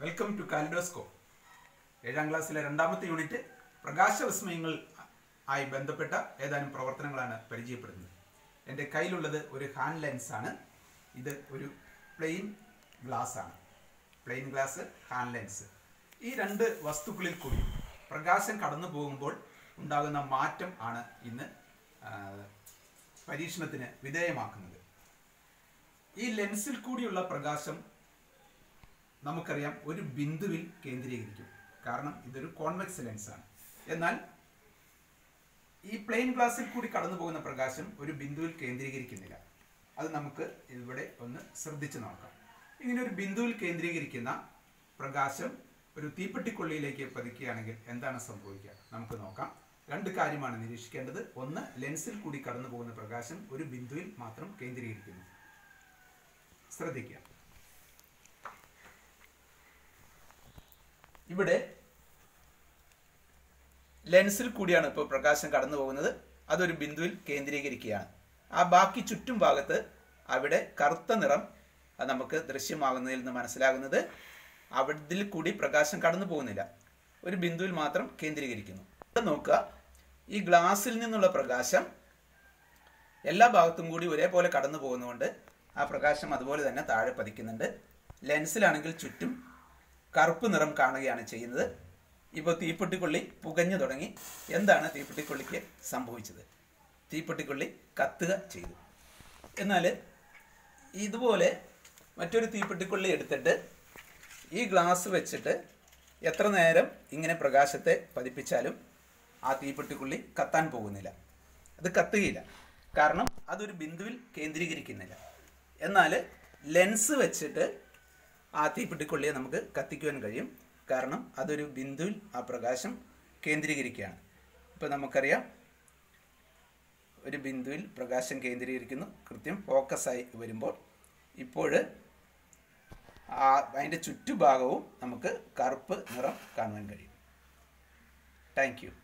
welcome to kaleidoscope ഏഴാം ക്ലാസ്സിലെ രണ്ടാമത്തെ യൂണിറ്റ് പ്രകാശവിസ്മയങ്ങൾ ആയി ബന്ധപ്പെട്ട ഏതാനും പ്രവർത്തനങ്ങളാണ് പരിചയപ്പെടുന്നത് എൻ്റെ കയ്യിലുള്ളത് ഒരു ഹാൻഡ് ലെൻസ് ആണ് ഇത് ഒരു പ്ലെയിൻ ഗ്ലാസ് ആണ് പ്ലെയിൻ ഗ്ലാസ് ഹാൻഡ് ലെൻസ് ഈ രണ്ട് വസ്തുക്കളിൽ കൂടി പ്രകാശം കടന്നു പോകുമ്പോൾ ഉണ്ടാകുന്ന മാറ്റം ആണ് ഇന്ന് ആ, പരീക്ഷണത്തിന് വിധേയമാക്കുന്നത് ഈ ലെൻസിൽ കൂടിയുള്ള പ്രകാശം നമുക്കറിയാം ഒരു ബിന്ദുവിൽ കേന്ദ്രീകരിക്കും കാരണം ഇതൊരു കോൺവെക്സ് ലെൻസ് ആണ് എന്നാൽ ഈ പ്ലെയിൻ ഗ്ലാസ്സിൽ കൂടി കടന്നു പോകുന്ന പ്രകാശം ഒരു ബിന്ദുവിൽ കേന്ദ്രീകരിക്കുന്നില്ല അത് നമുക്ക് ഇവിടെ ഒന്ന് ശ്രദ്ധിച്ചു നോക്കാം ഇങ്ങനെ ഒരു ബിന്ദുവിൽ കേന്ദ്രീകരിക്കുന്ന പ്രകാശം ഒരു തീപ്പെട്ടിക്കൊള്ളിയിലേക്ക് പതിക്കുകയാണെങ്കിൽ എന്താണ് സംഭവിക്കുക നമുക്ക് നോക്കാം രണ്ട് കാര്യമാണ് നിരീക്ഷിക്കേണ്ടത് ഒന്ന് ലെൻസിൽ കൂടി കടന്നു പോകുന്ന പ്രകാശം ഒരു ബിന്ദുവിൽ മാത്രം കേന്ദ്രീകരിക്കുന്നു ശ്രദ്ധിക്കുക ഇവിടെ ലെൻസിൽ കൂടിയാണ് ഇപ്പോൾ പ്രകാശം കടന്നു പോകുന്നത് അതൊരു ബിന്ദുവിൽ കേന്ദ്രീകരിക്കുകയാണ് ആ ബാക്കി ചുറ്റും ഭാഗത്ത് അവിടെ കറുത്ത നിറം അത് നമുക്ക് ദൃശ്യമാകുന്നതിൽ നിന്ന് മനസ്സിലാകുന്നത് അവിടത്തിൽ കൂടി പ്രകാശം കടന്നു പോകുന്നില്ല ഒരു ബിന്ദുവിൽ മാത്രം കേന്ദ്രീകരിക്കുന്നു ഇവിടെ നോക്കുക ഈ ഗ്ലാസ്സിൽ നിന്നുള്ള പ്രകാശം എല്ലാ ഭാഗത്തും കൂടി ഒരേപോലെ കടന്നു പോകുന്നതുകൊണ്ട് ആ പ്രകാശം അതുപോലെ തന്നെ താഴെ പതിക്കുന്നുണ്ട് ലെൻസിലാണെങ്കിൽ ചുറ്റും കറുപ്പ് നിറം കാണുകയാണ് ചെയ്യുന്നത് ഇപ്പോൾ തീപ്പെട്ടിക്കൊള്ളി പുകഞ്ഞു തുടങ്ങി എന്താണ് തീപ്പെട്ടിക്കൊള്ളിക്ക് സംഭവിച്ചത് തീപ്പെട്ടിക്കൊള്ളി കത്തുക ചെയ്തു എന്നാൽ ഇതുപോലെ മറ്റൊരു തീപ്പെട്ടിക്കൊള്ളി എടുത്തിട്ട് ഈ ഗ്ലാസ് വെച്ചിട്ട് എത്ര നേരം ഇങ്ങനെ പ്രകാശത്തെ പതിപ്പിച്ചാലും ആ തീപ്പെട്ടിക്കൊള്ളി കത്താൻ പോകുന്നില്ല അത് കത്തുകയില്ല കാരണം അതൊരു ബിന്ദുവിൽ കേന്ദ്രീകരിക്കുന്നില്ല എന്നാൽ ലെൻസ് വെച്ചിട്ട് ആ തീപ്പെട്ടിക്കൊള്ളിയെ നമുക്ക് കത്തിക്കുവാൻ കഴിയും കാരണം അതൊരു ബിന്ദുവിൽ ആ പ്രകാശം കേന്ദ്രീകരിക്കുകയാണ് ഇപ്പോൾ നമുക്കറിയാം ഒരു ബിന്ദുവിൽ പ്രകാശം കേന്ദ്രീകരിക്കുന്നു കൃത്യം ഫോക്കസായി വരുമ്പോൾ ഇപ്പോൾ ആ അതിൻ്റെ ചുറ്റുഭാഗവും നമുക്ക് കറുപ്പ് നിറം കാണുവാൻ കഴിയും താങ്ക് യു